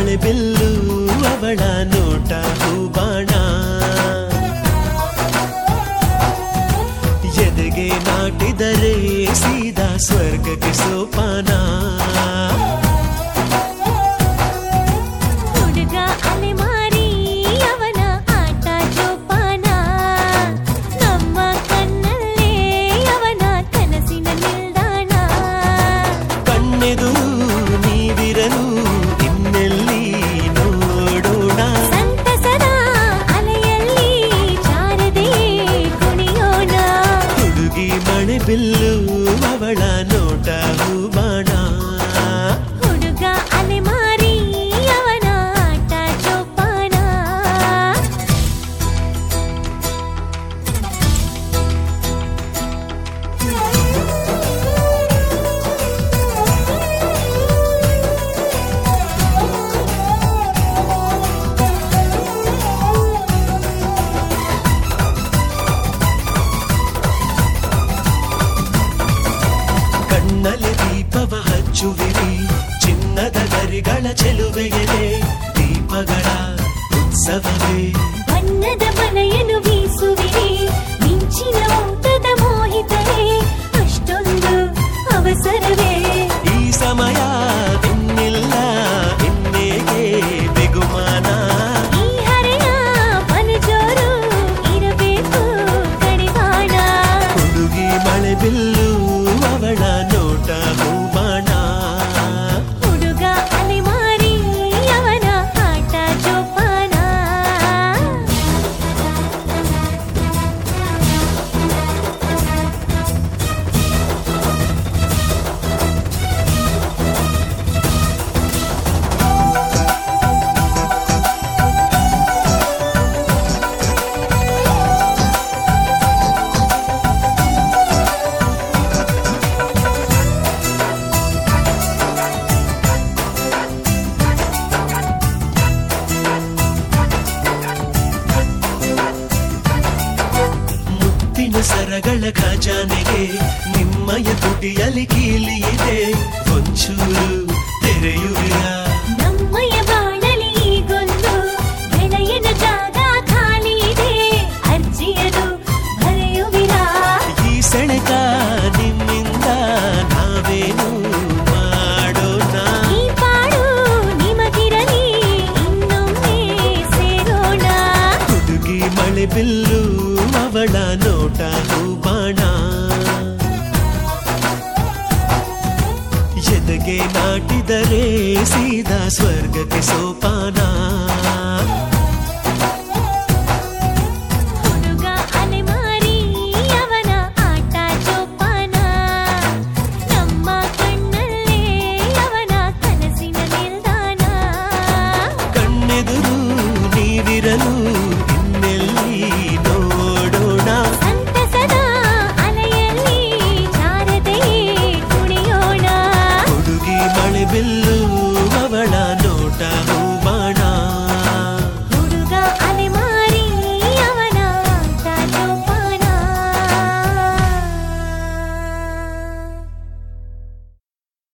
ಮಳೆ ಬಿಲ್ಲು ಅವಳ ನೋಟ ಹೂಬಾಣ ಎದೆಗೆ ನಾಟಿದರೆ ಸೀದಾ ಸ್ವರ್ಗಕ್ಕೆ ಸೋಪಾನ ಹುಡುಗ ಅಲೆಮಾರಿ ಅವನ ಆಟ ಜೋಪಾನ ನಮ್ಮ ಕಣ್ಣಲ್ಲೇ ಅವನ ಕನಸಿನ ನಿಲ್ದಾಣ ಕಣ್ಣೆದುರು ನೀವಿರಲು ಇನ್ನೆಲ್ಲಿ ನೋಡೋಣ ಸಂತಸದ ಅಲೆಯಲ್ಲಿ ಜಾರದೆ ಕುಣಿಯೋಣ ಹುಡುಗಿ ಮಳೆ ಬಿಲ್ಲು ಅವಳ ನೋಟ ಹೂಬಾಣ ಹುಡುಗ ಅಲೆಮಾರಿ ಅವನ ಆಟ ಜೋಪಾನ ಕಣ್ಣಲ್ಲಿ ದೀಪವ ಹಚ್ಚುವಿರಿ ಚಿನ್ನದ ಗರಿಗಳ ಚೆಲುವೆಯಲೆ ದೀಪಗಳ ಉತ್ಸವವೇ ಬಣ್ಣದ ಬಲೆಯನ್ನು ಬೀಸುವಿರಿ ಮಿಂಚಿನ ಊಟದ ಮೋಹಿತರೇ ಅಷ್ಟೊಂದು ಅವಸರವೇ ಈ ಸಮಯ ಇನ್ನಿಲ್ಲ ಇನ್ನೇಗೆ ಬೆಗುಮಾನ ಈ ಹರೆಯ ಮನಜೋರು ಇರಬೇಕು ಕಡಿವಾಣ ಹುಡುಗಿ ಮಳೆ ಬಿಲ್ಲು ಅವಳ ನೋಟ ಹೂಬಾಣ ಹುಡುಗ ಅಲೆಮಾರಿ ಅವನ ಆಟ ಜೋಪಾನ ಮುತ್ತಿನ ಸರಗಳ ಖಜಾನೆಗೆ ನಿಮ್ಮಯ ತುಟಿಯಲ್ಲಿ ಕೀಲಿಯಿದೆ ಒಂಚೂರು ತೆರೆಯುವಿರ ನಮ್ಮಯ ಬಾಳಲಿ ಈಗೊಂದು ಬೆಳೆಯನ ಜಾಗ ಖಾಲಿ ಇದೆ ಅರ್ಜಿಯದು ಬರೆಯುವಿರಾ ಈ ಸೆಳೆತ ನಿಮ್ಮಿಂದ ನಾವೇನು ಮಾಡೋಣ ಈ ಪಾಡು ನಿಮಗಿರಲಿ ಇನ್ನೊಮ್ಮೆ ಸೇರೋಣ ಹುಡುಗಿ ಮಳೆ ಬಿಲ್ಲು ಅವಳ ನೋಟ ಹೂಬಾಣ ಎದೆಗೆ ನಾಟಿದರೆ ಸೀದಾ ಸ್ವರ್ಗಕ್ಕೆ ಸೋಪಾನ ಹುಡುಗ ಅಲೆಮಾರಿ ಅವನ ಆಟ ಜೋಪಾನ ನಮ್ಮ ಕಣ್ಣಲ್ಲೇ ಅವನ ಕನಸಿನ ನಿಲ್ದಾಣ ಕಣ್ಣೆದುರು ನೀವಿರಲು ಇನ್ನೆಲ್ಲಿ ನೋಡೋಣ ಸಂತಸದ ಅಲೆಯಲ್ಲಿ ಜಾರದೆ ಕುಣಿಯೋಣ ಹುಡುಗಿ ಮಳೆ ಬಿಲ್ಲು ಅವಳ ನೋಟ